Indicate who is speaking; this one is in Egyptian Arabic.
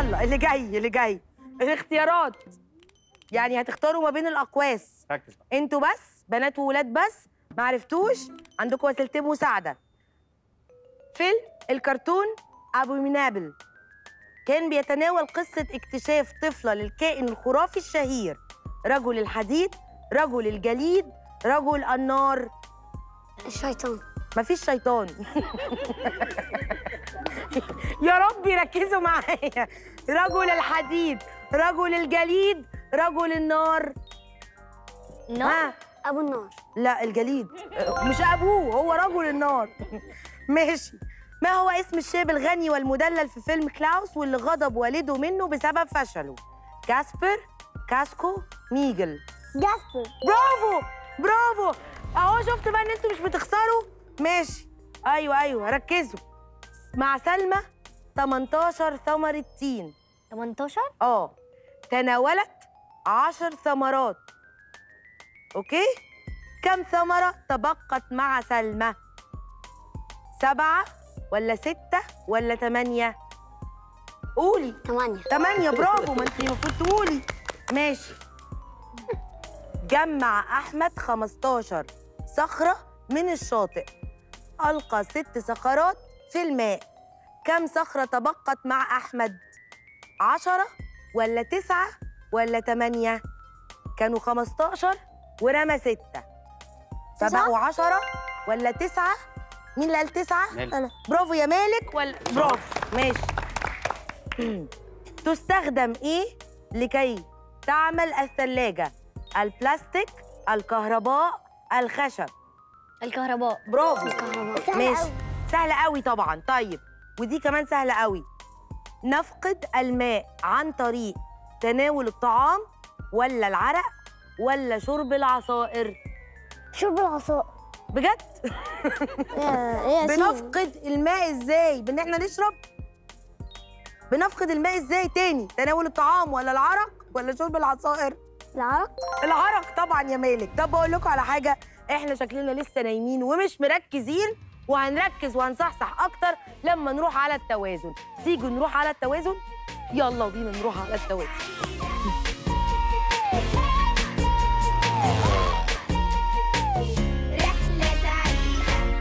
Speaker 1: يلا اللي جاي اللي جاي الاختيارات يعني هتختاروا ما بين الاقواس
Speaker 2: ركز بقى
Speaker 1: انتوا بس بنات وولاد بس ما عرفتوش عندكم وسيلتين مساعده فيلم الكرتون ابو منابل كان بيتناول قصه اكتشاف طفله للكائن الخرافي الشهير رجل الحديد رجل الجليد رجل النار
Speaker 3: الشيطان
Speaker 1: مفيش شيطان يا رب ركزوا معايا رجل الحديد رجل الجليد رجل النار
Speaker 3: النار
Speaker 1: ها
Speaker 3: ابو النار
Speaker 1: لا الجليد مش ابوه هو رجل النار ماشي ما هو اسم الشاب الغني والمدلل في فيلم كلاوس واللي غضب والده منه بسبب فشله كاسبر كاسكو ميجل
Speaker 3: جاسبر
Speaker 1: برافو برافو اهو شفت بقى ان انتوا مش بتخسروا ماشي ايوه ايوه ركزوا مع سلمى 18 ثمرة تين
Speaker 3: 18
Speaker 1: اه تناولت 10 ثمرات اوكي كم ثمرة تبقت مع سلمى سبعة ولا ستة ولا تمانية قولي
Speaker 3: 8
Speaker 1: تمانية برافو ما انت المفروض تقولي ماشي جمع أحمد 15 صخرة من الشاطئ ألقى ست صخرات في الماء كم صخرة تبقت مع أحمد؟ عشرة ولا تسعة ولا تمانية؟ كانوا 15 ورمى ستة فبقوا عشرة ولا تسعة؟ مين اللي قال تسعة؟
Speaker 2: مالك.
Speaker 1: أنا برافو يا مالك ولا برافو ماشي تستخدم ايه لكي تعمل الثلاجة؟ البلاستيك، الكهرباء، الخشب
Speaker 3: الكهرباء
Speaker 1: برافو
Speaker 3: الكهرباء
Speaker 1: ماشي سهلة قوي طبعا طيب ودي كمان سهلة قوي نفقد الماء عن طريق تناول الطعام ولا العرق ولا شرب العصائر
Speaker 3: شرب العصاء
Speaker 1: بجد
Speaker 3: ايه يا سيدي
Speaker 1: بنفقد الماء ازاي بان احنا نشرب بنفقد الماء ازاي تاني تناول الطعام ولا العرق ولا شرب العصائر
Speaker 3: العرق
Speaker 1: العرق طبعا يا مالك طب بقول لكم على حاجه احنا شكلنا لسه نايمين ومش مركزين وهنركز وهنصحصح اكتر لما نروح على التوازن تيجوا نروح على التوازن يلا بينا نروح على التوازن